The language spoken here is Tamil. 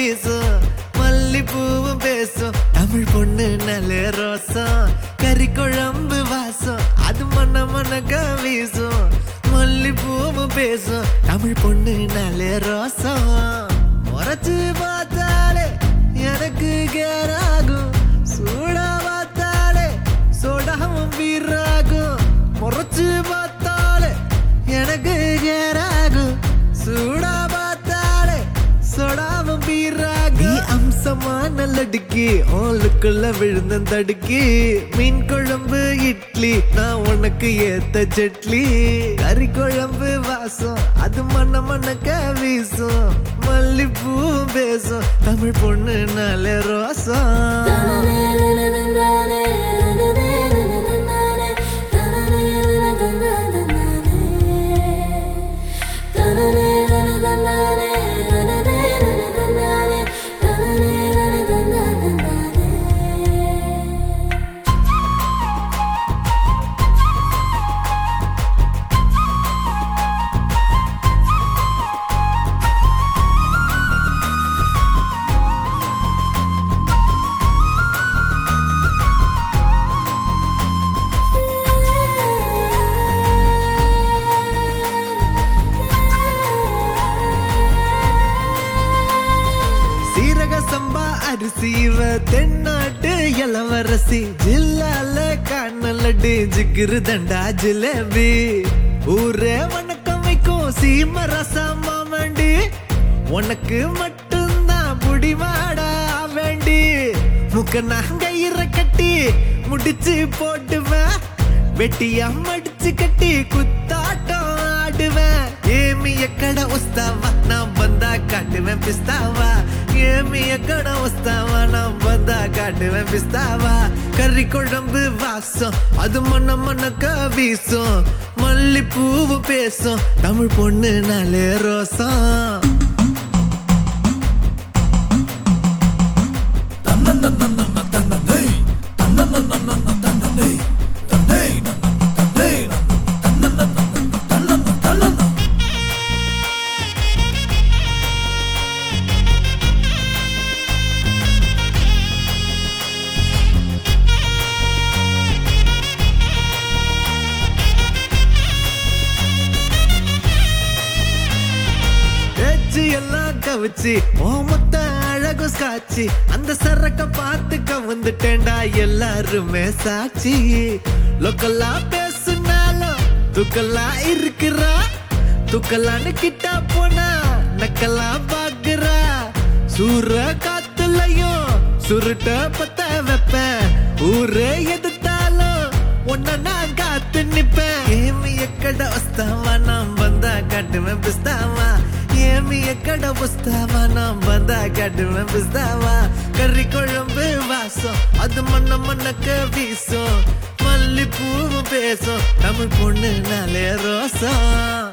வீசும் மல்லிப்பூவும் பேசும் தமிழ் பொண்ணு நல்ல ரோசம் கறி குழம்பு வாசம் அது மன மனக்க வீசும் மல்லிப்பூவும் பேசும் தமிழ் பொண்ணு நல்ல ரோசம் முறைச்சு பார்த்தாலே எனக்கு கேராகும் சூடா பார்த்தாலே சோடாவும் வீராகும் முறைச்சு பார்த்தாலே எனக்கு கேராகும் சூடா பார்த்தாலே சோடாவும் வீராகும் நீ அம்சமான லடுக்கி ஓலுக்குள்ள விழுந்த தடுக்கி மீன் குழம்பு இட்லி நான் உனக்கு ஏத்த சட்லி கறி குழம்பு வாசம் அது மண்ண மண்ணக்க வீசும் மல்லிப்பூ பேசும் தமிழ் பொண்ணு நல்ல ரோசம் சீரக சம்பா அரிசி இவ தென்னாட்டு இளவரசி ஜில்லால கண்ணலடி ஜிகிரு தண்டா ஜிலேபி ஊரே வணக்கம் வைக்கும் சீம ரசம் மாமண்டி உனக்கு மட்டும்தான் புடிவாடா வேண்டி முக்க நகையிற கட்டி முடிச்சு போட்டுவேன் வெட்டியா மடிச்சு கட்டி குத்தாட்டம் ஆடுவேன் ஏமி எக்கட உஸ்தாவா நான் வந்தா காட்டுவேன் பிஸ்தாவா ஏமி எக்கட உஸ்தாவா நான் வந்தா காட்டுவேன் பிஸ்தாவா கறி குழம்பு வாசம் அது மண்ண மண்ணக்க வீசும் மல்லிப்பூவு பேசும் தமிழ் பொண்ணு நாளே ரோசம் பேச்சு எல்லாம் கவிச்சு ஓமத்த அழகு சாட்சி அந்த சரக்க பார்த்து கவுந்துட்டேன்டா எல்லாருமே சாட்சி லோக்கல்லா பேசுனாலும் துக்கல்லா இருக்கிறா துக்கலான்னு கிட்ட போனா நக்கலா பாக்குறா சூற காத்துலயும் சுருட்ட பத்த வைப்பேன் ஊரே எதிர்த்தாலும் உன்ன நான் காத்து நிப்பேன் ஏமி எக்கட வஸ்தாவா நான் வந்தா காட்டுவேன் பிஸ்தாவா ஏமி எக்கட வஸ்தாவா நான் வந்தா காட்டுவேன் பிஸ்தாவா கறி குழம்பு வாசம் அது மண்ண மண்ணக்க வீசும் மல்லிப்பூவும் பேசும் தமிழ் பொண்ணு நாளே ரோசம்